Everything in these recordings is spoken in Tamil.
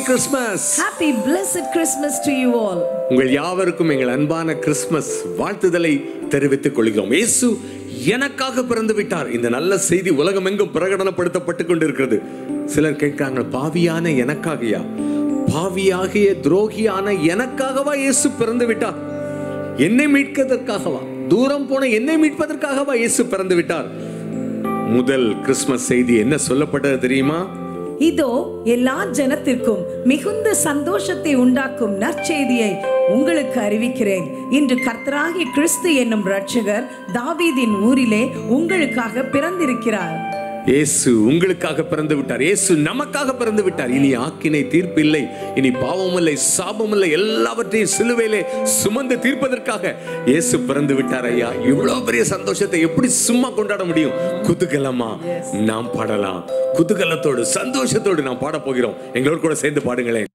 Christmas Happy blessed Christmas to you all. உங்கள் யாவருக்கும் எங்கள் அன்பான கிறிஸ்மஸ் வாழ்த்துதலை தெரிவித்துக் கொள்கிறோம் இயேசு எனக்காக பிறந்து விட்டார் இந்த நல்ல செய்தி உலகம் எங்கும் பிரகடனப்படுத்தப்பட்டு கொண்டிருக்கிறது சிலர் கேட்கிறாங்க பாவியான எனக்காகயா பாவியாகிய துரோகியான எனக்காகவா இயேசு பிறந்து விட்டார் என்னை மீட்கிறதற்காகவா தூரம் போன என்னை மீட்பதற்காகவா இயேசு பிறந்து விட்டார் முதல் கிறிஸ்மஸ் செய்தி என்ன சொல்லப்பட்டது தெரியுமா இதோ எல்லா ஜனத்திற்கும் மிகுந்த சந்தோஷத்தை உண்டாக்கும் நற்செய்தியை உங்களுக்கு அறிவிக்கிறேன் இன்று கர்த்தராகிய கிறிஸ்து என்னும் இரட்சகர் தாவீதின் ஊரிலே உங்களுக்காக பிறந்திருக்கிறார் இயேசு உங்களுக்காக பிறந்து விட்டார் இயேசு நமக்காக பிறந்து விட்டார் இனி ஆக்கினை தீர்ப்பில்லை இனி பாவமில்லை சாபமில்லை எல்லாவற்றையும் சிலுவையிலே சுமந்து தீர்ப்பதற்காக இயேசு பிறந்து விட்டார் ஐயா இவ்வளவு பெரிய சந்தோஷத்தை எப்படி சும்மா கொண்டாட முடியும் குதூகலமா நாம் பாடலாம் குதூகலத்தோடு சந்தோஷத்தோடு நாம் பாட போகிறோம் எங்களோடு கூட சேர்ந்து பாடுங்களேன்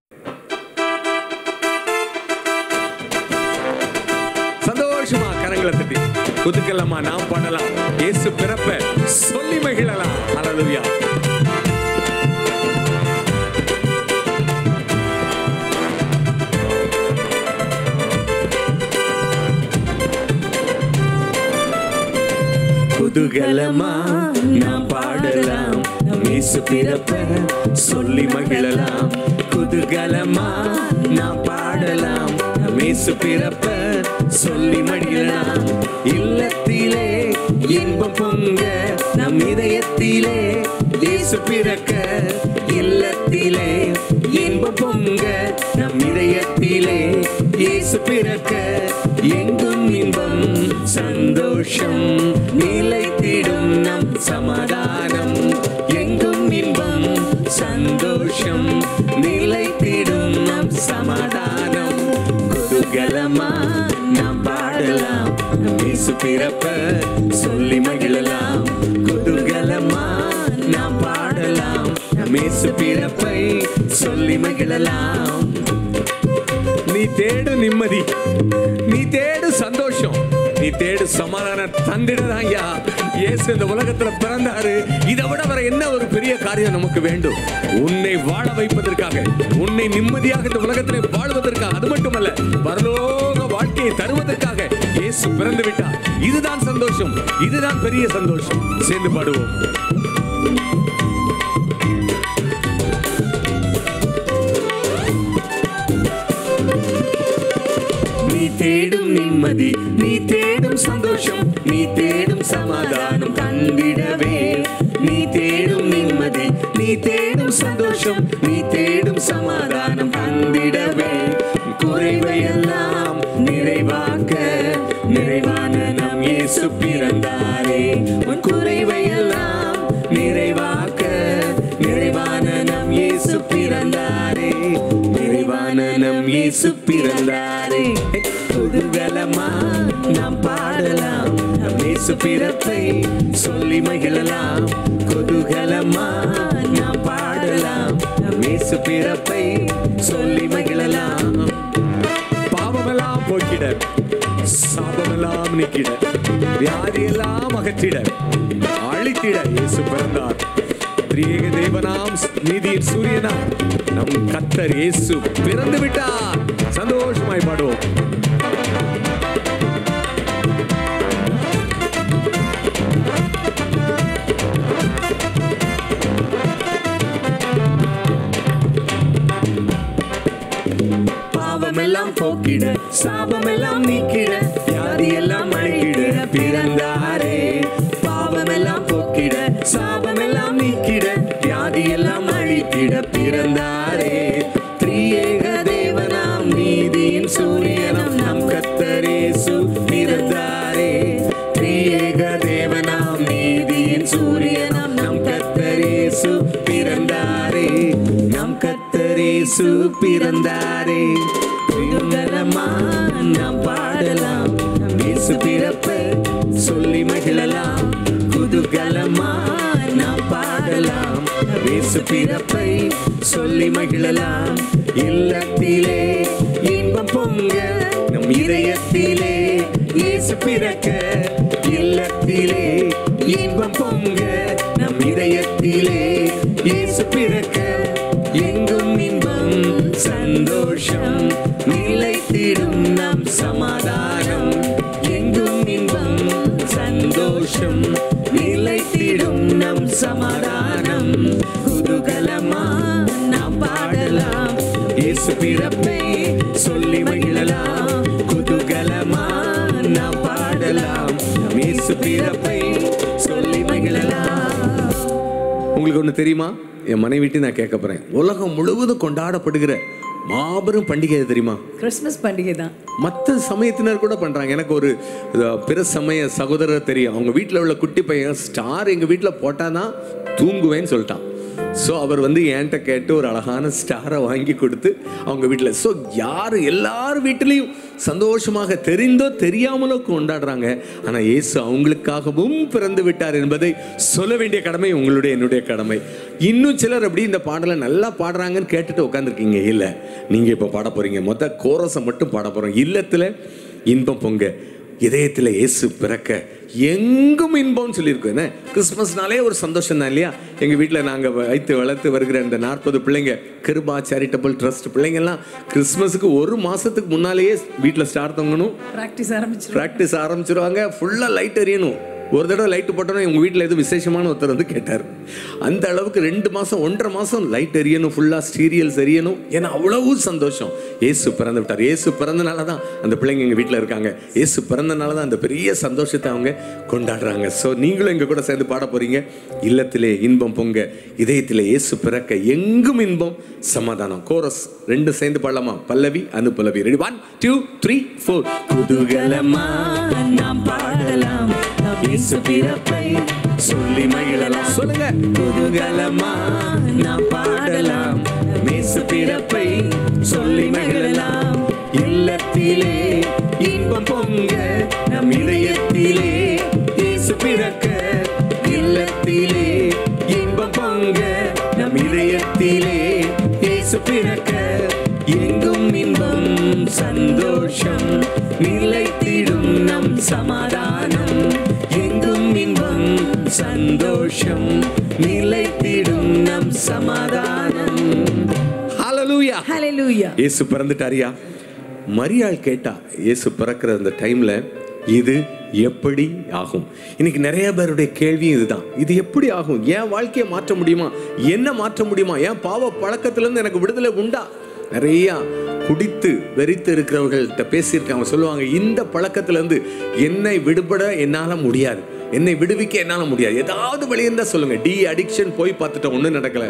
சந்தோஷமா கரங்களை தட்டி குதுக்கலமா நாம் பாடலாம் இயேசு பிறப்ப சொல்லி மகிழலாம் ஹalleluya குதூகலமா நாம் பாடலாம் இயேசு பிறப்ப சொல்லி மகிழலாம் குதூகலமா நாம் பாடலாம் இயேசு பிறப்ப சொல்லி மகிழலாம் இல்லத்திலே இன்பம் பொங்க நம் இதயத்திலே இயேசு பிறக்க இல்லத்திலே இன்பம் பொங்க நம் இதயத்திலே இயேசு பிறக்க எங்கும் இன்பம் சந்தோஷம் நிலைத்திடும் நம் சமாதானம் எங்கும் இன்பம் சந்தோஷம் நிலைத்திடும் நம் சமாதானம் குதூகலமா நாம் பாடலாம் நம் இயேசு பிறப்ப சொல்லி மகிழலாம் குதூகலமா நாம் பாடலாம் நம் இயேசு பிறப்பை சொல்லி மகிழலாம் நீ தேடு நிம்மதி நீ தேடு சந்தோஷம் நீ தேடு சமாதானம் தந்திடதான் ஐயா இயேசு இந்த உலகத்துல பிறந்தாரு இதை விட வர என்ன ஒரு பெரிய காரியம் நமக்கு வேண்டும் உன்னை வாழ வைப்பதற்காக உன்னை நிம்மதியாக இந்த உலகத்திலே வாழ்வதற்காக அது மட்டுமல்ல பரலோக வாழ்க்கையை தருவதற்காக இயேசு பிறந்து விட்டார் இதுதான் சந்தோஷம் இதுதான் பெரிய சந்தோஷம் சேர்ந்து பாடுவோம் நீ தேடும் நிம்மதி நீ தேடும் சந்தோஷம் நீ தேடும் சமாதானம் கண்டிடவே நீ தேடும் நிம்மதி நீ தேடும் சந்தோஷம் நீ தேடும் சமாதானம் கண்டிடவே குறைவையெல்லாம் நிறைவாக்க நிறைவான நம் இயேசு பிறந்தாரே உன் குறைவையெல்லாம் நிறைவாக்க நிறைவான நம் இயேசு பிறந்தாரே நிறைவான நம் இயேசு பிறந்தாரே குதூகலமா நாம் பாடலாம் நம் இயேசு பிறப்பை சொல்லி மகிழலாம் குதூகலமா நாம் பாடலாம் நம் இயேசு பிறப்பை சொல்லி மகிழலாம் பாவமெல்லாம் போக்கிட சாபமெல்லாம் நீக்கிட வியாதியெல்லாம் அகற்றிட அழித்திட இயேசு பிறந்தார் திரியேக தேவனாம் நீதியின் சூரியனாம் நம் கத்தர் இயேசு பிறந்து விட்டார் சந்தோஷமாய் பாடுவோம் பாவமெல்லாம் போக்கிட சாபமெல்லாம் நீக்கிட வியாதியெல்லாம் அழிக்கிட பிறந்தாரே பாவமெல்லாம் போக்கிட சாபமெல்லாம் நீக்கிட வியாதியெல்லாம் அழித்திட பிறந்தாரே திரியேக தேவனாம் நீதியின் சூரியனாம் நம் கத்தரேசு பிறந்தாரே திரியேக தேவனாம் நீதியின் சூரியனாம் நம் கத்தரேசு பிறந்தாரே நம் கத்தரேசு பிறந்தாரே பிறந்தரமா நாம் பாடலாம் நம் இயேசு பிறப்ப சொல்லி மகிழலாம் குதூகலமா நாம் பாடலாம் நம் இயேசு பிறப்பை சொல்லி மகிழலாம் இல்லத்திலே இன்பம் பொங்க நம் இதயத்திலே இயேசு பிறக்க இல்லத்திலே இன்பம் பொங்க நம் இதயத்திலே இயேசு பிறக்க எங்கும் இன்பம் இன்பம் சந்தோஷம் நிலைத்திடும் நம் சமாதானம் எங்கும் இன்பம் சந்தோஷம் நிலைத்திடும் நம் சமாதானம் குதூகலமா நாம் பாடலாம் இயேசு பிறப்பை சொல்லி மகிழலாம் குதூகலமா நாம் பாடலாம் இயேசு பிறப்பை சொல்லி மகிழலாம் உங்களுக்கு ஒன்று தெரியுமா என் மனைவிட்டு நான் கேட்க போறேன் உலகம் முழுவதும் கொண்டாடப்படுகிற மாபெரும் பண்டிகை எது தெரியுமா கிறிஸ்மஸ் பண்டிகை தான் மற்ற சமயத்தினர் கூட பண்றாங்க எனக்கு ஒரு அஹ், பிற சமய சகோதரர் தெரியும் அவங்க வீட்டில் உள்ள குட்டி பையன் ஸ்டார் எங்க வீட்டில் போட்டாதான் தூங்குவேன்னு சொல்லிட்டான் ஸோ அவர் வந்து என்கிட்ட கேட்டு ஒரு அழகான ஸ்டாரை வாங்கி கொடுத்து அவங்க வீட்டில் ஸோ யார் எல்லார் வீட்டிலையும் சந்தோஷமாக தெரிந்தோ தெரியாமலோ கொண்டாடுறாங்க ஆனால் இயேசு அவங்களுக்காகவும் பிறந்து விட்டார் என்பதை சொல்ல வேண்டிய கடமை உங்களுடைய என்னுடைய கடமை இன்னும் சிலர் அப்படி இந்த பாடலை நல்லா பாடுறாங்கன்னு கேட்டுட்டு உட்காந்துருக்கீங்க இல்லை நீங்கள் இப்போ பாட போறீங்க மொத்த கோரஸை மட்டும் பாட போகிறோம் இல்லத்தில் இன்பம் பொங்க இதயத்தில் இயேசு பிறக்க எங்கும் இன்பம்னு சொல்லியிருக்கோம் என்ன கிறிஸ்மஸ்னாலே ஒரு சந்தோஷம் தான் இல்லையா எங்கள் வீட்டில் நாங்கள் வைத்து வளர்த்து வருகிற இந்த நாற்பது பிள்ளைங்க கிருபா சேரிட்டபிள் ட்ரஸ்ட் பிள்ளைங்கெல்லாம் கிறிஸ்மஸுக்கு ஒரு மாதத்துக்கு முன்னாலேயே வீட்டில் ஸ்டார் தொங்கணும் ப்ராக்டிஸ் ஆரம்பிச்சிடும் ப்ராக்டிஸ் ஆரம்பிச்சிருவாங்க ஃபுல்லாக லைட் எரியணும் ஒரு தடவை லைட்டு போட்டோன்னா உங்கள் வீட்டில் எதுவும் விசேஷமான ஒருத்தர் வந்து கேட்டார் அந்த அளவுக்கு ரெண்டு மாதம் ஒன்றரை மாதம் லைட் எரியணும் ஃபுல்லாக சீரியல்ஸ் எரியணும் ஏன்னா அவ்வளவு சந்தோஷம் இயேசு பிறந்து விட்டார் இயேசு பிறந்தனால தான் அந்த பிள்ளைங்க எங்கள் வீட்டில் இருக்காங்க இயேசு பிறந்தனால தான் அந்த பெரிய சந்தோஷத்தை அவங்க கொண்டாடுறாங்க ஸோ நீங்களும் எங்கள் கூட சேர்ந்து பாட போகிறீங்க இல்லத்திலே இன்பம் பொங்க இதயத்திலே இயேசு பிறக்க எங்கும் இன்பம் சமாதானம் கோரஸ் ரெண்டு சேர்ந்து பாடலாமா பல்லவி அனு பல்லவி ready one two three four குதூகலமா நாம் பாடலாம் நாம் இயேசு பிறப்பை சொல்லி மகிழலாம் சொல்லுங்க குதூகலமா நாம் பாடலாம் மேசு பிறப்பை சொல்லி மகிழலாம் இல்லத்திலே இன்பம் பொங்க நம் இதயத்திலே இயேசு பிறக்க இல்லத்திலே இன்பம் பொங்க நம் இதயத்திலே இயேசு பிறக்க எங்கும் இன்பம் சந்தோஷம் நிலைத்திடும் நம் சமாதானம் எங்கும் இன்பம் சந்தோஷம் நிலைத்திடும் நம் சமாதானம் ஹalleluya ஹalleluya இயேசு பிறந்துட்டாரியா மரியாள் கேட்டா இயேசு பிறக்கிற அந்த டைம்ல இது எப்படி ஆகும் இன்னைக்கு நிறைய பேருடைய கேள்வி இதுதான் இது எப்படி ஆகும் என் வாழ்க்கையை மாற்ற முடியுமா என்ன மாற்ற முடியுமா என் பாவ பழக்கத்திலிருந்து எனக்கு விடுதலை உண்டா நிறைய குடித்து வெறித்து இருக்கிறவர்கள்ட்ட பேசியிருக்காங்க சொல்லுவாங்க இந்த பழக்கத்திலிருந்து என்னை விடுபட என்னால முடியாது என்னை விடுவிக்க என்னால முடியாது ஏதாவது வழி இருந்தா சொல்லுங்க டி அடிக்ஷன் போய் பார்த்துட்டோம் ஒன்றும் நடக்கல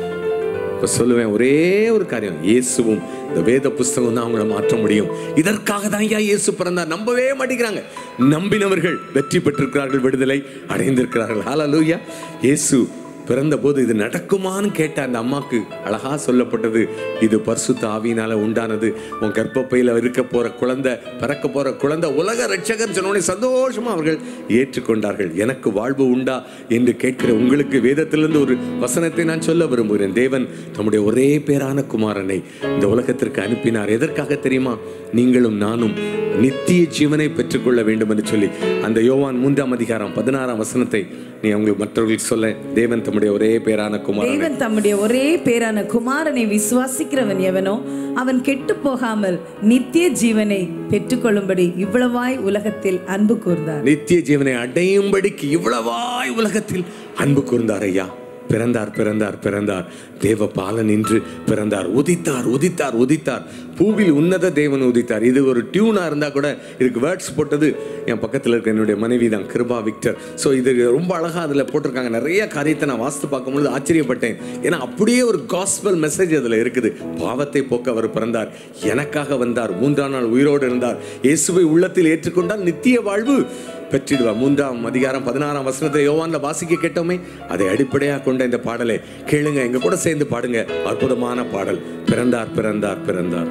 இப்ப சொல்லுவேன் ஒரே ஒரு காரியம் இயேசுவும் இந்த வேத புஸ்தகம் தான் அவங்கள மாற்ற முடியும் இதற்காக தான் ஐயா இயேசு பிறந்தார் நம்பவே மாட்டேங்கிறாங்க நம்பினவர்கள் வெற்றி பெற்றிருக்கிறார்கள் விடுதலை அடைந்திருக்கிறார்கள் ஹalleluya இயேசு பிறந்த போது இது நடக்குமான்னு கேட்ட அந்த அம்மாக்கு அழகா சொல்லப்பட்டது இது பரிசுத்த ஆவியினால உண்டானது உன் கர்ப்பப்பையில இருக்க போற குழந்தை பிறக்க போற குழந்தை உலக ரட்சகர் சொன்னோடனே சந்தோஷமா அவர்கள் ஏற்றுக்கொண்டார்கள் எனக்கு வாழ்வு உண்டா என்று கேட்கிற உங்களுக்கு வேதத்திலிருந்து ஒரு வசனத்தை நான் சொல்ல விரும்புகிறேன் தேவன் தம்முடைய ஒரே பேரான குமாரனை இந்த உலகத்திற்கு அனுப்பினார் எதற்காக தெரியுமா நீங்களும் நானும் நித்திய ஜீவனை பெற்றுக்கொள்ள வேண்டும் என்று சொல்லி அந்த யோவான் மூன்றாம் அதிகாரம் பதினாறாம் வசனத்தை நீ அவங்களுக்கு மற்றவர்களுக்கு சொல்ல தேவன் தம்முடைய ஒரே பேரான குமாரனை தேவன் தம்முடைய ஒரே பேரான குமாரனை விசுவாசிக்கிறவன் எவனோ அவன் கெட்டு போகாமல் நித்திய ஜீவனை பெற்றுக்கொள்ளும்படி இவ்வளவாய் உலகத்தில் அன்பு கூர்ந்தார் நித்திய ஜீவனை அடையும்படிக்கு இவ்வளவாய் உலகத்தில் அன்பு கூர்ந்தார் ஐயா பிறந்தார் பிறந்தார் பிறந்தார் தேவ பாலன் என்று பிறந்தார் உதித்தார் உதித்தார் உதித்தார் பூவில் உன்னத தேவன் உதித்தார் இது ஒரு டியூனா இருந்தா கூட இதுக்கு வேர்ட்ஸ் போட்டது என் பக்கத்தில் இருக்க என்னுடைய மனைவி தான் கிருபா விக்டர் ஸோ இது ரொம்ப அழகா அதில் போட்டிருக்காங்க நிறைய காரியத்தை நான் வாசித்து பார்க்கும்பொழுது ஆச்சரியப்பட்டேன் ஏன்னா அப்படியே ஒரு காஸ்பல் மெசேஜ் அதில் இருக்குது பாவத்தை போக்க அவர் பிறந்தார் எனக்காக வந்தார் மூன்றாம் நாள் உயிரோடு இருந்தார் இயேசுவை உள்ளத்தில் ஏற்றுக்கொண்டால் நித்திய வாழ்வு பெற்றிடுவார் மூன்றாம் அதிகாரம் பதினாறாம் வசனத்தை யோவான்ல வாசிக்க கேட்டோமே அதை அடிப்படையாக கொண்ட இந்த பாடலை கேளுங்க எங்க கூட சேர்ந்து பாடுங்க அற்புதமான பாடல் பிறந்தார் பிறந்தார் பிறந்தார்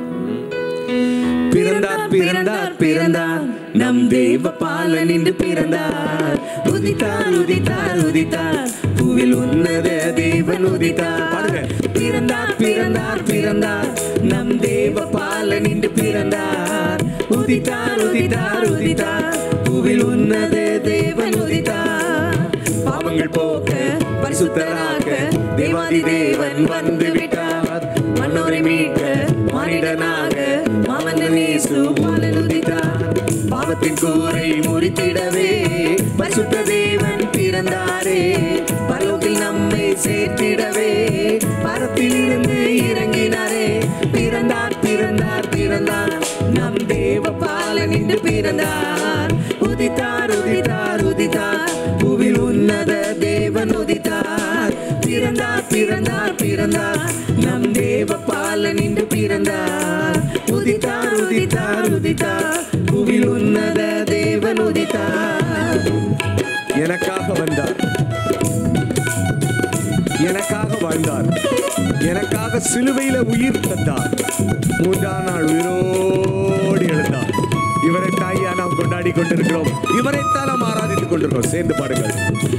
பிறந்தார் பிறந்தார் பிறந்தார் நம் தேவ பாலன் என்று பிறந்தார் உதித்தார் உதித்தார் உதித்தார் பூவில் உன்னத தேவன் உதித்தார் பாடுங்க பிறந்தார் பிறந்தார் பிறந்தார் நம் தேவ பாலன் என்று பிறந்தார் உதித்தார் உதித்தார் உதித்தார் பூவில் உன்னத தேவன் உதித்தார் பாவங்கள் போக்க பரிசுத்தராக தேவாதி தேவன் வந்து விட்டார் மன்னோரை மீட்க மானிடனாக மாமன்னனேசு பாலனுதித்தார் பாவத்தின் கூரை முறித்திடவே பரிசுத்த தேவன் பிறந்தாரே பரலோகில் நம்மை சேர்த்திடவே பரத்திலிருந்து இறங்கினாரே பிறந்தார் பிறந்தார் பிறந்தார் நம் தேவ பாலன் என்று பிறந்தார் உதித்தார் உதித்தார் உதித்தார் புவில் உன்னத தேவன் உதித்தார் பிறந்தார் பிறந்தார் பிறந்தார் நம் தேவ பாலன் என்று பிறந்தார் உதித்தார் உதித்தார் உதித்தார் புவில் உன்னத தேவன் உதித்தார் எனக்காக வந்தார் எனக்காக வாழ்ந்தார் எனக்காக சிலுவையில உயிர் தந்தார் மூன்றாம் நாள் உயிரோடு எழுந்தார் இவரைத்தான் ஐயா நாம் கொண்டாடி கொண்டிருக்கிறோம் இவரைத்தான் நாம் ஆராதித்துக் கொண்டிருக்கிறோம் சேர்ந்து பாடுங்கள்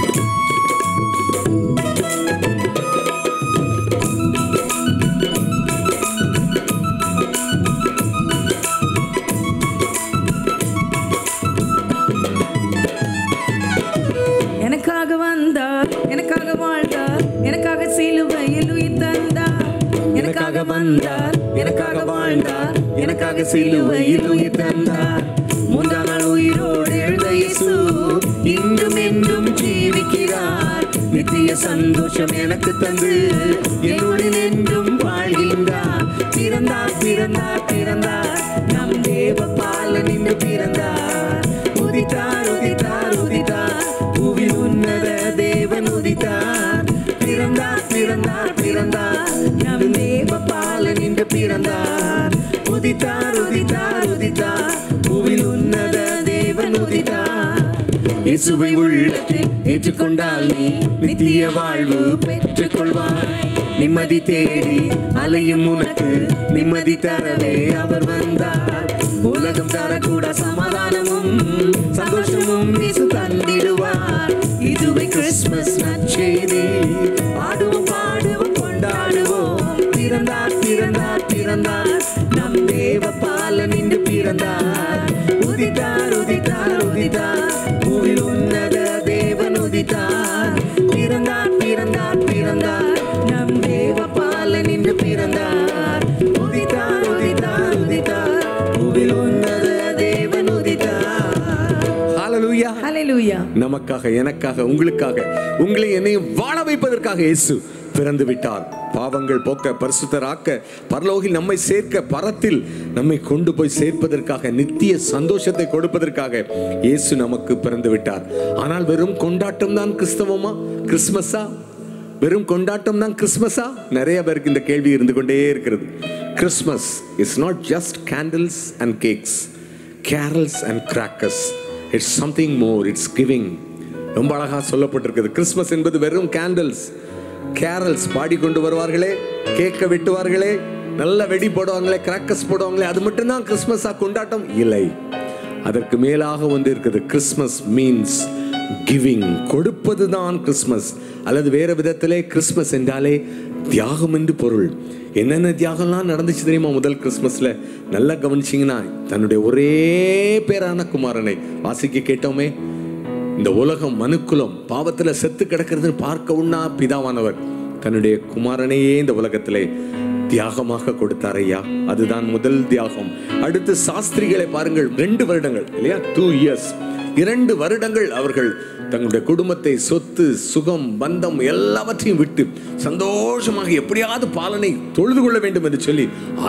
எனக்காக வந்தார் எனக்காக வாழ்ந்தார் எனக்காக சிலுவையில் உயிர் தந்தார் எனக்காக வந்தார் எனக்காக வாழ்ந்தார் எனக்காக சிலுவையில் உயிர் தந்தார் மூன்றாம் நாள் உயிரோடு எழுந்த இயேசு இன்றும் என்றும் ஜீவிக்கிறார் நித்திய சந்தோஷம் எனக்கு தந்து என்னுடன் என்றும் வாழ்கின்றார் பிறந்தார் பிறந்தார் பிறந்தார் நம் தேவ பாலன் இன்று பிறந்தார் உதித்தார் உதித்தார் உதித்தார் புவி உன்னத தேவன் உதித்தார் பிறந்தார் பிறந்தார் பிறந்தார் நம் தேவ பாலன் இன்று பிறந்தார் உதித்தார் உதித்தார் உதித்தார் புவில் உன்னத தேவன் உதித்தார் இயேசுவை உள்ளத்தில் ஏற்றுக்கொண்டால் நீ நித்திய வாழ்வு பெற்றுக் கொள்வாய் நிம்மதி தேடி அலையும் உனக்கு நிம்மதி தரவே அவர் வந்தார் உலகம் தரக்கூட சமாதானமும் சந்தோஷமும் இயேசு தந்திடுவார் இதுவே கிறிஸ்துமஸ் நற்செய்தி பாடுவோம் பாடுவோம் கொண்டாடுவோம் பிறந்தார் பிறந்தார் பிறந்தார் நம் தேவ பாலன் இன்று பிறந்தார் உதித்தார் உதித்தார் உதித்தார் பூவில் உன்னத தேவன் உதித்தார் பிறந்தார் பிறந்தார் பிறந்தார் நம் தேவ பாலன் இன்று பிறந்தார் உதித்தார் உதித்தார் உதித்தார் பூவில் உன்னத தேவன் உதித்தார் ஹalleluya ஹalleluya நமக்காக எனக்காக உங்களுக்காக உங்களை என்னையும் வாழ வைப்பதற்காக இயேசு பிறந்து விட்டார் பாவங்கள் போக்க பரிசுத்தராக்க பரலோகில் நம்மை சேர்க்க பரத்தில் நம்மை கொண்டு போய் சேர்ப்பதற்காக நித்திய சந்தோஷத்தை கொடுப்பதற்காக இயேசு நமக்கு பிறந்து விட்டார் ஆனால் வெறும் கொண்டாட்டம் தான் கிறிஸ்தவமா கிறிஸ்மஸா வெறும் கொண்டாட்டம் தான் கிறிஸ்மஸா நிறைய பேருக்கு இந்த கேள்வி இருந்து கொண்டே இருக்கிறது Christmas is not just candles and cakes carols and crackers it's something more it's giving ரொம்ப அழகா சொல்லப்பட்டிருக்குது கிறிஸ்மஸ் என்பது வெறும் கேண்டில்ஸ் கேரல்ஸ் பாடிக்கொண்டு வருவார்களே கேக்க வெட்டுவார்களே நல்ல வெடி போடுவாங்களே கிராக்கர்ஸ் போடுவாங்களே அது மட்டும்தான் கிறிஸ்மஸா கொண்டாட்டம் இல்லை அதற்கு மேலாக வந்து இருக்குது கிறிஸ்மஸ் மீன்ஸ் கிவிங் கொடுப்பதுதான் கிறிஸ்மஸ் அல்லது வேற விதத்திலே கிறிஸ்மஸ் என்றாலே தியாகம் என்று பொருள் என்னென்ன தியாகம்லாம் நடந்துச்சு தெரியுமா முதல் கிறிஸ்மஸ்ல நல்லா கவனிச்சிங்கன்னா தன்னுடைய ஒரே பேரான குமாரனை வாசிக்க கேட்டோமே இந்த உலகம் மனுக்குலம் பாவத்துல செத்து கிடக்கிறதுன்னு பார்க்க உண்ணா பிதாவானவர் தன்னுடைய குமாரனையே இந்த உலகத்திலே தியாகமாக கொடுத்தார் ஐயா அதுதான் முதல் தியாகம் அடுத்து சாஸ்திரிகளை பாருங்கள் ரெண்டு வருடங்கள் இல்லையா டூ இயர்ஸ் இரண்டு வருடங்கள் அவர்கள் தங்களுடைய குடும்பத்தை சொத்து சுகம் பந்தம் எல்லாவற்றையும் விட்டு சந்தோஷமாக எப்படியாவது பாலனை தொழுது கொள்ள வேண்டும் என்று சொல்லி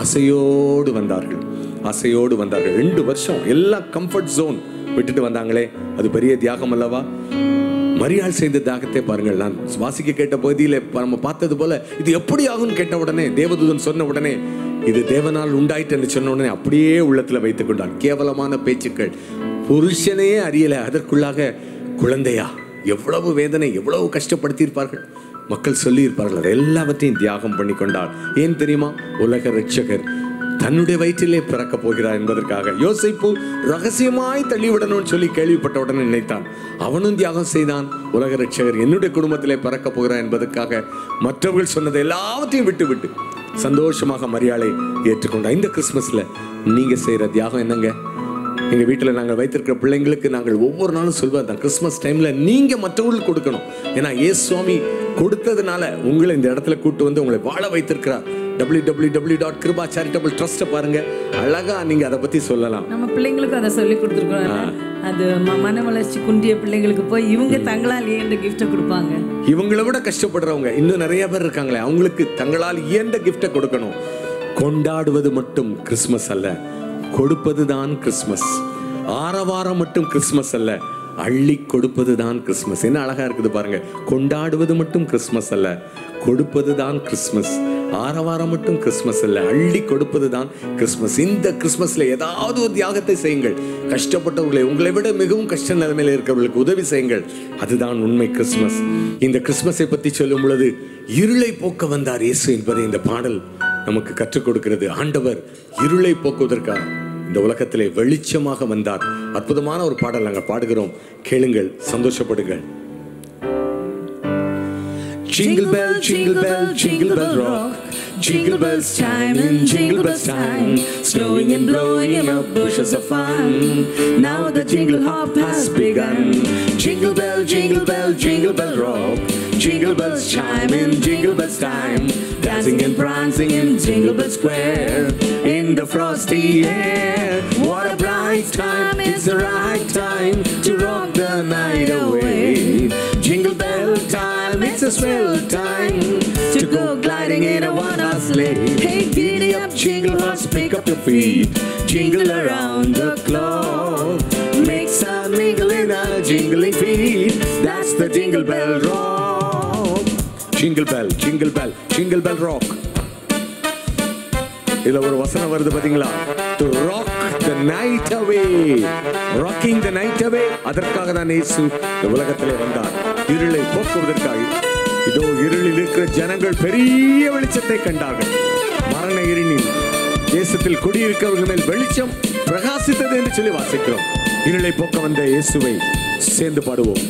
ஆசையோடு வந்தார்கள் ஆசையோடு வந்தார்கள் ரெண்டு வருஷம் எல்லாம் கம்ஃபர்ட் ஜோன் விட்டுட்டு வந்தாங்களே அது பெரிய தியாகம் அல்லவா மரியாள் செய்த தியாகத்தை பாருங்கள் நான் வாசிக்க கேட்ட பகுதியில் நம்ம பார்த்தது போல இது எப்படி ஆகும்னு கேட்ட உடனே தேவதூதன் சொன்ன உடனே இது தேவனால் உண்டாயிட்டு என்று சொன்ன உடனே அப்படியே உள்ளத்துல வைத்துக் கொண்டான் கேவலமான பேச்சுக்கள் புருஷனையே அறியல அதற்குள்ளாக குழந்தையா எவ்வளவு வேதனை எவ்வளவு கஷ்டப்படுத்தியிருப்பார்கள் மக்கள் சொல்லியிருப்பார்கள் அது எல்லாவற்றையும் தியாகம் பண்ணி கொண்டார் ஏன் தெரியுமா உலக ரட்சகர் தன்னுடைய வயிற்றிலே பிறக்க போகிறார் என்பதற்காக யோசிப்பு ரகசியமாய் தள்ளிவிடணும்னு சொல்லி கேள்விப்பட்ட உடனே நினைத்தான் அவனும் தியாகம் செய்தான் உலக ரட்சகர் என்னுடைய குடும்பத்திலே பிறக்க போகிறார் என்பதற்காக மற்றவர்கள் சொன்னதை எல்லாவற்றையும் விட்டு விட்டு சந்தோஷமாக மரியாதை ஏற்றுக்கொண்டார் இந்த கிறிஸ்மஸ்ல நீங்க செய்யற தியாகம் என்னங்க எங்க வீட்டில் நாங்கள் வைத்திருக்கிற பிள்ளைங்களுக்கு நாங்கள் ஒவ்வொரு நாளும் சொல்வது அந்த கிறிஸ்மஸ் டைம்ல நீங்க மற்றவர்களுக்கு கொடுக்கணும் ஏன்னா ஏ சுவாமி கொடுத்ததுனால உங்களை இந்த இடத்துல கூட்டு வந்து உங்களை வாழ வைத்திருக்கிறார் W W W dot Kiruba charitable ட்ரஸ்ட்டை பாருங்க அழகா நீங்க அதை பத்தி சொல்லலாம் நம்ம பிள்ளைங்களுக்கும் அதை சொல்லி கொடுத்துருக்கோம் அது ம- மன வளர்ச்சி குன்றிய பிள்ளைங்களுக்கு போய் இவங்க தங்களால் ஏன் கிஃப்ட்டை கொடுப்பாங்க இவங்களை விட கஷ்டப்படுறவங்க இன்னும் நிறைய பேர் இருக்காங்களே அவங்களுக்கு தங்களால் இயன்ற கிஃப்டை கொடுக்கணும் கொண்டாடுவது மட்டும் கிறிஸ்மஸ் அல்ல கொடுப்பது தான் கிறிஸ்மஸ் ஆரவாரம் மட்டும் கிறிஸ்மஸ் அல்ல அள்ளி கொடுப்பது தான் கிறிஸ்மஸ் என்ன அழகா இருக்குது பாருங்க கொண்டாடுவது மட்டும் கிறிஸ்மஸ் அல்ல கொடுப்பது தான் கிறிஸ்மஸ் ஆரவாரம் மட்டும் கிறிஸ்மஸ் அல்ல அள்ளி கொடுப்பது தான் கிறிஸ்மஸ் இந்த கிறிஸ்மஸ்ல ஏதாவது ஒரு தியாகத்தை செய்யுங்கள் கஷ்டப்பட்டவர்களை உங்களை விட மிகவும் கஷ்ட நிலைமையில இருக்கிறவர்களுக்கு உதவி செய்யுங்கள் அதுதான் உண்மை கிறிஸ்மஸ் இந்த கிறிஸ்மஸை பத்தி சொல்லும் பொழுது இருளை போக்க வந்தார் இயேசு என்பதை இந்த பாடல் நமக்கு கற்றுக் கொடுக்கிறது ஆண்டவர் இருளை போக்குவதற்காக இந்த உலகத்திலே வெளிச்சமாக வந்தார் அற்புதமான ஒரு பாடல் நாங்கள் பாடுகிறோம் கேளுங்கள் சந்தோஷப்படுங்கள் Jingle bell, jingle bell, jingle bell rock. Jingle bells chime in jingle bells time, snowing and blowing up bushes of fun. Now the jingle hop has begun. Jingle bell, jingle bell, jingle bell rock. Jingle bells chime in jingle bells time, dancing and prancing in Jingle Bell Square in the frosty air. What a bright time! It's the right time to rock the night away. Jingle bell time, it's a swell time to go gliding in a one-horse sleigh. Hey, giddy up, jingle horse, pick up your feet, jingle around the clock. Make some mingle in a jingling feet. That's the jingle bell rock. Jingle bell, jingle bell, jingle bell rock. இதுல ஒரு வசனம் வருது பாத்தீங்களா to rock the night away rocking the night away அதற்காக தான் இயேசு இந்த உலகத்திலே வந்தார் இருளை போக்குவதற்காக இதோ இருளில் இருக்கிற ஜனங்கள் பெரிய வெளிச்சத்தை கண்டார்கள் மரண இருளில் தேசத்தில் குடியிருக்கிறவர்கள் மேல் வெளிச்சம் பிரகாசித்தது என்று சொல்லி வாசிக்கிறோம் இருளை போக்க வந்த இயேசுவை சேர்ந்து பாடுவோம்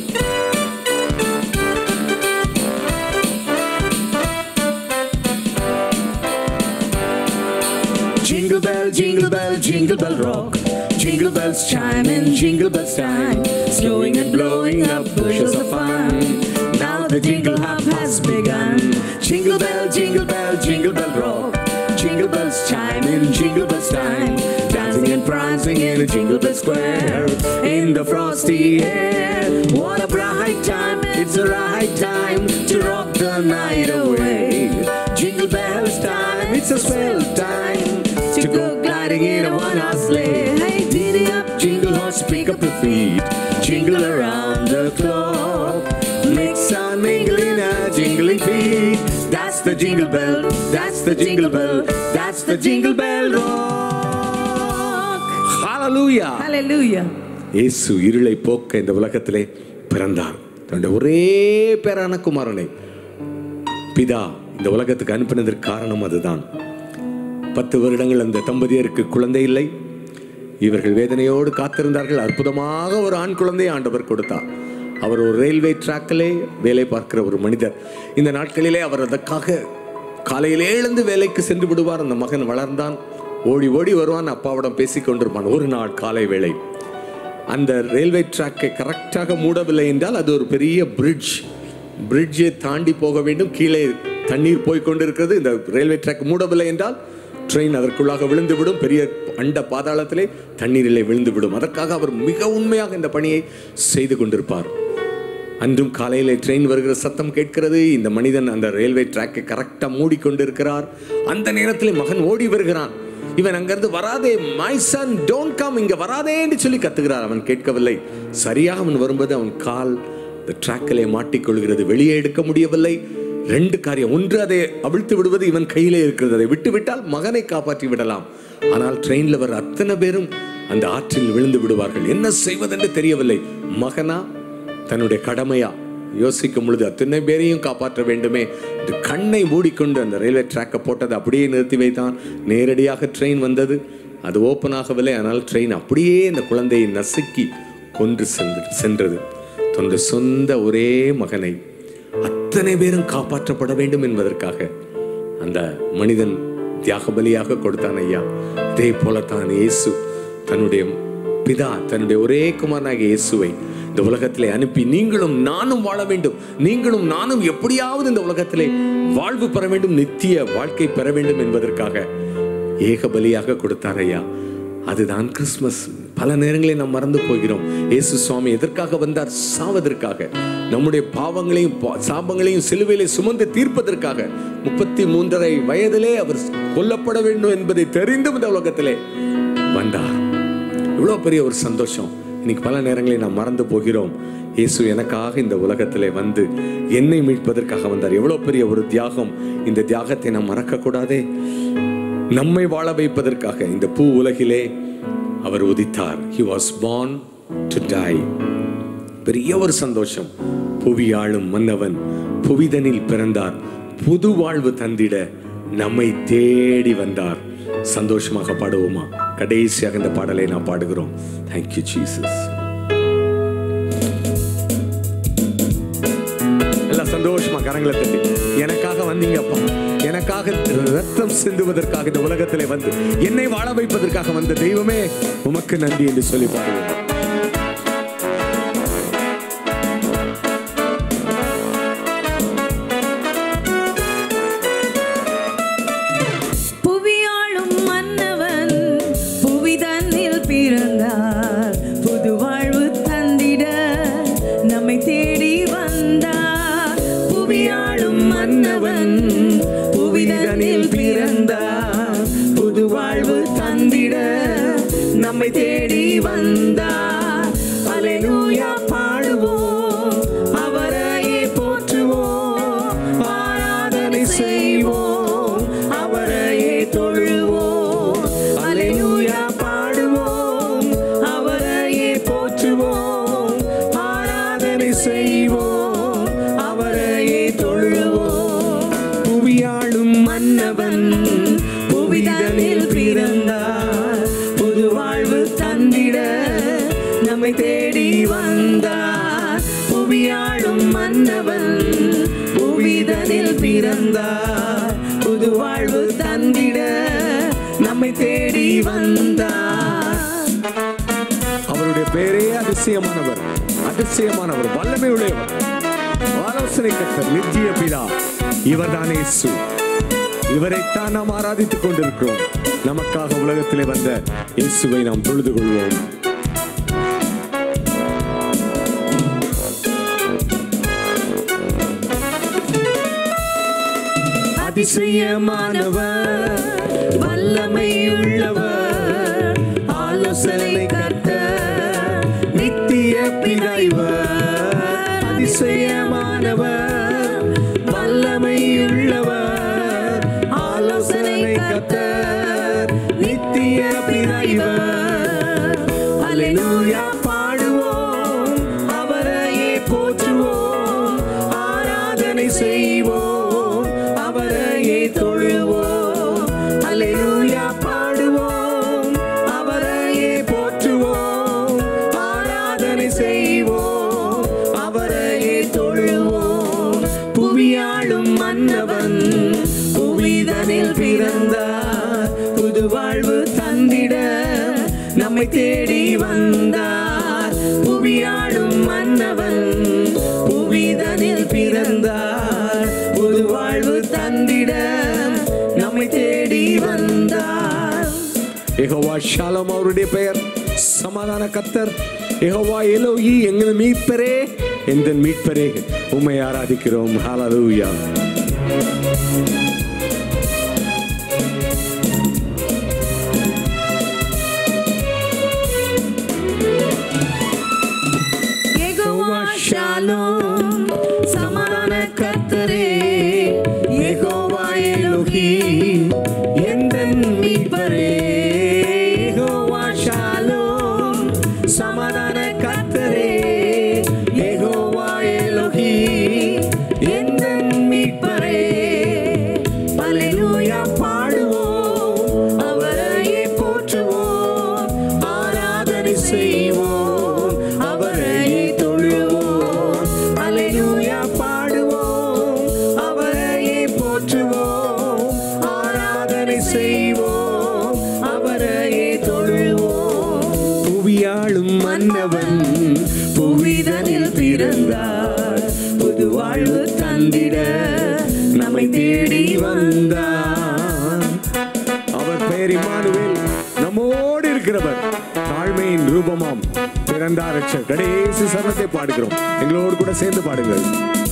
Jingle bell, jingle bell, jingle bell rock. Jingle bells chime in jingle bells time, snowing and blowing up bushes of fun. Now the jingle hop has begun. Jingle bell, jingle bell, jingle bell rock. Jingle bells chime in jingle bells time, dancing and prancing in a jingle bell square in the frosty air. What a bright time! It's the right time to rock the night away. Jingle bells time, it's a swell time to go gliding in a one-horse sleigh. Hey, giddy up, jingle horse, pick up your feet, jingle around the clock. Mix and mingle in a jingling feet. That's the jingle bell, that's the jingle bell, that's the jingle bell rock. Hallelujah. ஹalleluya இயேசு இருளை போக்க இந்த உலகத்திலே பிறந்தார் தன்னுடைய ஒரே பேரான குமாரனை பிதா இந்த உலகத்துக்கு அனுப்பினதற்கு காரணம் அதுதான் பத்து வருடங்கள் அந்த தம்பதியருக்கு குழந்தை இல்லை இவர்கள் வேதனையோடு காத்திருந்தார்கள் அற்புதமாக ஒரு ஆண் குழந்தையை ஆண்டவர் கொடுத்தார் அவர் ஒரு ரயில்வே ட்ராக்கிலே வேலை பார்க்கிற ஒரு மனிதர் இந்த நாட்களிலே அவர் அதற்காக காலையிலே எழுந்து வேலைக்கு சென்று விடுவார் அந்த மகன் வளர்ந்தான் ஓடி ஓடி வருவான் அப்பாவிடம் பேசிக் கொண்டிருப்பான் ஒரு நாள் காலை வேளை அந்த ரயில்வே ட்ராக்கை கரெக்டாக மூடவில்லை என்றால் அது ஒரு பெரிய பிரிட்ஜ் பிரிட்ஜை தாண்டி போக வேண்டும் கீழே தண்ணீர் போய் கொண்டிருக்கிறது இந்த ரயில்வே ட்ராக் மூடவில்லை என்றால் ட்ரெயின் அதற்குள்ளாக விழுந்து விடும் பெரிய அண்ட பாதாளத்திலே தண்ணீரிலே விழுந்து விடும் அதற்காக அவர் மிக உண்மையாக இந்த பணியை செய்து கொண்டிருப்பார் அன்றும் காலையிலே ட்ரெயின் வருகிற சத்தம் கேட்கிறது இந்த மனிதன் அந்த ரயில்வே ட்ராக்கை கரெக்டாக மூடிக்கொண்டிருக்கிறார் அந்த நேரத்தில் மகன் ஓடி வருகிறான் இவன் அங்கிருந்து வராதே மை சன் டோன்ட் கம் இங்க வராதே என்று சொல்லி கத்துகிறார் அவன் கேட்கவில்லை சரியாக அவன் வரும்போது அவன் கால் இந்த ட்ராக்கிலே மாட்டிக்கொள்கிறது வெளியே எடுக்க முடியவில்லை ரெண்டு காரியம் ஒன்று அதை அவிழ்த்து விடுவது இவன் கையிலே இருக்கிறது அதை விட்டு விட்டால் மகனை காப்பாற்றி விடலாம் ஆனால் ட்ரெயின்ல வர அத்தனை பேரும் அந்த ஆற்றில் விழுந்து விடுவார்கள் என்ன செய்வதென்று தெரியவில்லை மகனா தன்னுடைய கடமையா யோசிக்கும் பொழுது அத்தனை பேரையும் காப்பாற்ற வேண்டுமே என்று கண்ணை மூடிக்கொண்டு அந்த ரயில்வே ட்ராக்கை போட்டதை அப்படியே நிறுத்தி வைத்தான் நேரடியாக ட்ரெயின் வந்தது அது ஓப்பன் ஆகவில்லை ஆனால் ட்ரெயின் அப்படியே அந்த குழந்தையை நசுக்கி கொன்று சென்று சென்றது தன்னுடைய சொந்த ஒரே மகனை அத்தனை பேரும் காப்பாற்றப்பட வேண்டும் என்பதற்காக அந்த மனிதன் தியாக பலியாக கொடுத்தான் ஐயா இதே போலத்தான் இயேசு தன்னுடைய பிதா தன்னுடைய ஒரே குமாரனாகிய இயேசுவை இந்த உலகத்திலே அனுப்பி நீங்களும் நானும் வாழ வேண்டும் நீங்களும் நானும் எப்படியாவது இந்த உலகத்திலே வாழ்வு பெற வேண்டும் நித்திய வாழ்க்கை பெற வேண்டும் என்பதற்காக ஏக பலியாக கொடுத்தார் ஐயா அதுதான் கிறிஸ்மஸ் பல நேரங்களில் நாம் மறந்து போகிறோம் இயேசு சுவாமி எதற்காக வந்தார் சாவதற்காக நம்முடைய பாவங்களையும் பா- சாபங்களையும் சிலுவையிலே சுமந்து தீர்ப்பதற்காக முப்பத்தி மூன்றரை வயதிலே அவர் கொல்லப்பட வேண்டும் என்பதை தெரிந்தும் இந்த உலகத்திலே வந்தார் இவ்வளோ பெரிய ஒரு சந்தோஷம் இன்னைக்கு பல நேரங்களில் நாம் மறந்து போகிறோம் இயேசு எனக்காக இந்த உலகத்திலே வந்து என்னை மீட்பதற்காக வந்தார் எவ்வளோ பெரிய ஒரு தியாகம் இந்த தியாகத்தை நாம் மறக்கக்கூடாதே நம்மை வாழ வைப்பதற்காக இந்த பூ உலகிலே அவர் உதித்தார் he was born to die பெரிய ஒரு சந்தோஷம் புவி ஆளும் மன்னவன் புவிதனில் பிறந்தார் புது வாழ்வு தந்திட நம்மை தேடி வந்தார் சந்தோஷமாக பாடுவோமா கடைசியாக இந்த பாடலை நான் பாடுகிறோம் தேங்க்யூ ஜீசஸ் எல்லாம் சந்தோஷமா கரங்களை தட்டி எனக்காக வந்தீங்கப்பா எனக்காக ரத்தம் சிந்துவதற்காக இந்த உலகத்திலே வந்து என்னை வாழ வைப்பதற்காக வந்த தெய்வமே உமக்கு நன்றி என்று சொல்லி பாடுவோம் புவியாளும் மன்னவன் புவிதன்னில் பிறந்தார் புது வாழ்வு தந்திட நம்மை தேடி வந்தார் புவியாளும் மன்னவன் புவிதனில் பிறந்தார் புது வாழ்வு தந்திட நம்மை தேடி வந்தார் அலையூயா பாடுவோம் அவரையே போற்றுவோம் ஆராதனை செய்வோம் அவரையே தொழுவோம் அலையூயா பாடுவோம் அவரையே போற்றுவோம் ஆராதனை செய்வோம் அவரையே தொழுவோம் புவியாளும் மன்னவன் புவிதனில் பிறந்தார் புது வாழ்வு தந்திட நம்மை தேடி வந்தார் புவியாளும் மன்னவன் புவிதனில் பிறந்தார் புது வாழ்வு தந்திட நம்மை தேடி வந்தார் அவருடைய பேரே அதிசயமானவர் அதிசயமானவர் வல்லமை உடையவர் ஆலோசனை கர்த்தர் நித்திய பிதா இவர்தான் இயேசு இவரைத்தான் நாம் ஆராதித்துக் கொண்டிருக்கிறோம் நமக்காக உலகத்திலே வந்த இயேசுவை நாம் தொழுது கொள்வோம் அதிசயமானவர் வல்லமையுள்ளவர் ஆலோசனை கர்த்தர் நித்திய பிதாய்வர் அதிசயமானவர் வல்லமையுள்ளவர் ஆலோசனை கர்த்தர் நித்திய பிதாய்வர் அல்லேலூயா பாடுவோம் அவரையே போற்றுவோம் ஆராதனை செய்வோம் அவரையே தொழுவோம் அல்லேலூயா பாடுவோம் அவரையே போற்றுவோம் ஆராதனை செய்வோம் அவரையே தொழுவோம் புவியாளும் மன்னவன் புவிதனில் பிறந்தார் புது வாழ்வு தந்திட நம்மை தேடி வந்தார் புவியாளும் மன்னவன் புவிதனில் பிறந்தார் புது வாழ்வு தந்திட நம்மை தேடி வந்தார் யெகோவா ஷாலம் அவருடைய பெயர் சமாதான கத்தர் யெகோவா எலோயி எங்கள் மீட்பரே எங்கள் மீட்பரே உம்மை ஆராதிக்கிறோம் ஹalleluya யெகோவா ஷாலோம் சமாதான கர்த்தரே யெகோவா எலோஹிம் எந்தன் மீட்பரே யெகோவா ஷாலோம் சமாதான கர்த்தரே யெகோவா எலோஹிம் எந்தன் மீட்பரே அல்லேலூயா பாடுவோம் அவரையே போற்றுவோம் ஆராதனை செய்வோம் அவரையே தொழுவோம் அல்லேலூயா பாடுவோம் அவரையே போற்றுவோம் ஆராதனை செய்வோம் அவரையே தொழுவோம் புவியாளும் மன்னவன் புவிதனில் பிறந்தார் புது வாழ்வு தந்திட நம்மை தேடி வந்தார் அவர் பெயர் இம்மானுவேல் நம்மோடு இருக்கிறவர் தாழ்மையின் ரூபமாம் பிறந்தார் ரட்சகர். கடைசி சரணத்தை பாடுகிறோம் எங்களோடு கூட சேர்ந்து பாடுங்கள்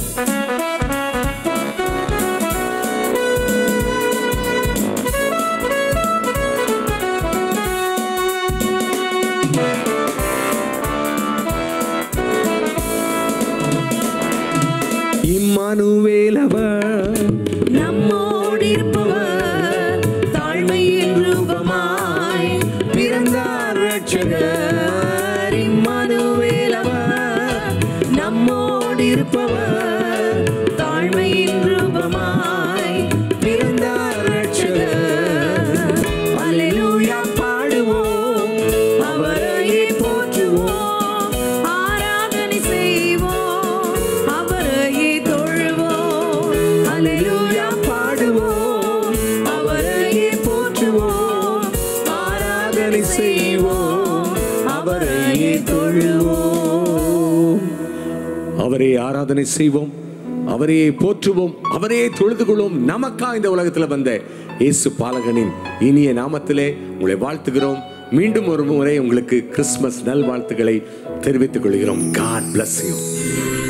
இம்மானுவேல் அவர் நம்மோடு இருப்பவர் தாழ்மையின் ரூபமாய் பிறந்தார் ரட்சகர் இம்மானுவேல் அவர் நம்மோடு இருப்பவர் தாழ்மையின் ரூபமாய் பிறந்தார் ரட்சகர் அல்லேலூயா பாடுவோம் அவரையே போற்றுவோம் ஆராதனை செய்வோம் அவரையே தொழுவோம் அல்லேலூயா பாடுவோம் அவரையே போற்றுவோம் ஆராதனை செய்வோம் அவரையே தொழுவோம் அவரே ஆராதனை செய்வோம் அவரையே போற்றுவோம் அவரையே தொழுது கொள்வோம் நமக்கா இந்த உலகத்தில் வந்த இயேசு பாலகனின் இனிய நாமத்திலே உங்களை வாழ்த்துகிறோம் மீண்டும் ஒரு முறை உங்களுக்கு கிறிஸ்மஸ் நல்வாழ்த்துக்களை தெரிவித்துக் கொள்கிறோம் காட் bless you